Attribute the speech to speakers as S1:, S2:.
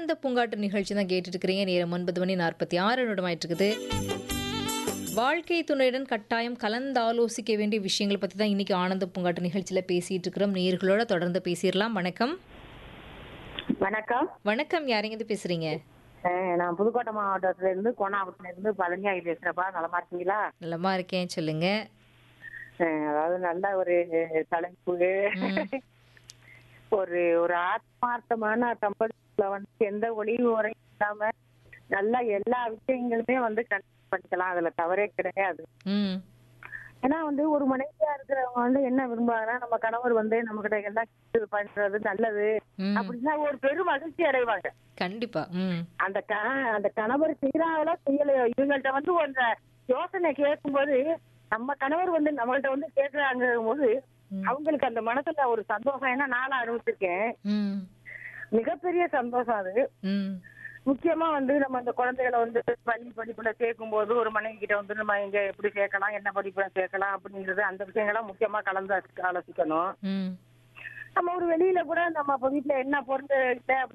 S1: ஆனந்த பூங்காட்டு நிகழ்ச்சி தான் கேட்டுட்டு இருக்கிறீங்க நேரம் ஒன்பது மணி நாற்பத்தி ஆறு நிமிடமாயிட்டு இருக்குது வாழ்க்கை துணையுடன் கட்டாயம் கலந்து ஆலோசிக்க வேண்டிய விஷயங்களை பற்றி தான் இன்னைக்கு ஆனந்த பூங்காட்டு நிகழ்ச்சியில் பேசிட்டு இருக்கிறோம் நேர்களோட தொடர்ந்து பேசிடலாம் வணக்கம்
S2: வணக்கம்
S1: வணக்கம் யாருங்க இது பேசுறீங்க
S2: அஹ் நான் புதுக்கோட்டை மாவட்டத்துல இருந்து கோணாபுரத்துல இருந்து பழனியாகி பேசுறப்பா நலமா இருக்கீங்களா
S1: நலமா இருக்கேன் சொல்லுங்க
S2: அஹ் அதாவது நல்ல ஒரு தலைப்பு ஒரு ஒரு ஆத்மார்த்தமான தம்பதிக்குள்ள வந்து எந்த ஒளிவு முறையும் இல்லாம நல்லா எல்லா விஷயங்களுமே வந்து கண்டுபிடிக்கலாம் அதுல தவறே கிடையாது
S1: ம்
S2: ஏன்னா வந்து ஒரு மனைவியா இருக்கிறவங்க வந்து என்ன விரும்புவாங்கன்னா நம்ம கணவர் வந்து நம்ம கிட்ட எல்லாம் இது பண்றது நல்லது
S1: ம்
S2: அப்படின்னா ஒரு பெரும் மகிழ்ச்சி அடைவாங்க
S1: கண்டிப்பா ம்
S2: அந்த க அந்த கணவர் செய்யறாங்களா செய்யலையோ இவங்கள்ட்ட வந்து அந்த யோசனை கேட்கும்போது நம்ம கணவர் வந்து நம்மள்ட்ட வந்து கேட்கறாங்க போது
S1: ம்.
S2: அவங்களுக்கு அந்த மனசுல ஒரு சந்தோஷம் ஏன்னா நானும் அனுபவிச்சிருக்கேன்
S1: ம்
S2: மிகப்பெரிய சந்தோஷம் அது
S1: ம்
S2: முக்கியமா வந்து நம்ம அந்த குழந்தைகளை வந்து பள்ளி படிப்புல சேர்க்கும் போது ஒரு மனைவி கிட்ட வந்து நம்ம எங்க எப்படி சேர்க்கலாம் என்ன படிப்புல சேர்க்கலாம் அப்படிங்கிறது அந்த விஷயங்கள்லாம் முக்கியமா கலந்து ஆலோசிக்கணும்
S1: ம்
S2: நம்ம ஒரு வெளியில கூட நம்ம இப்ப வீட்டுல என்ன பொருள் இல்லை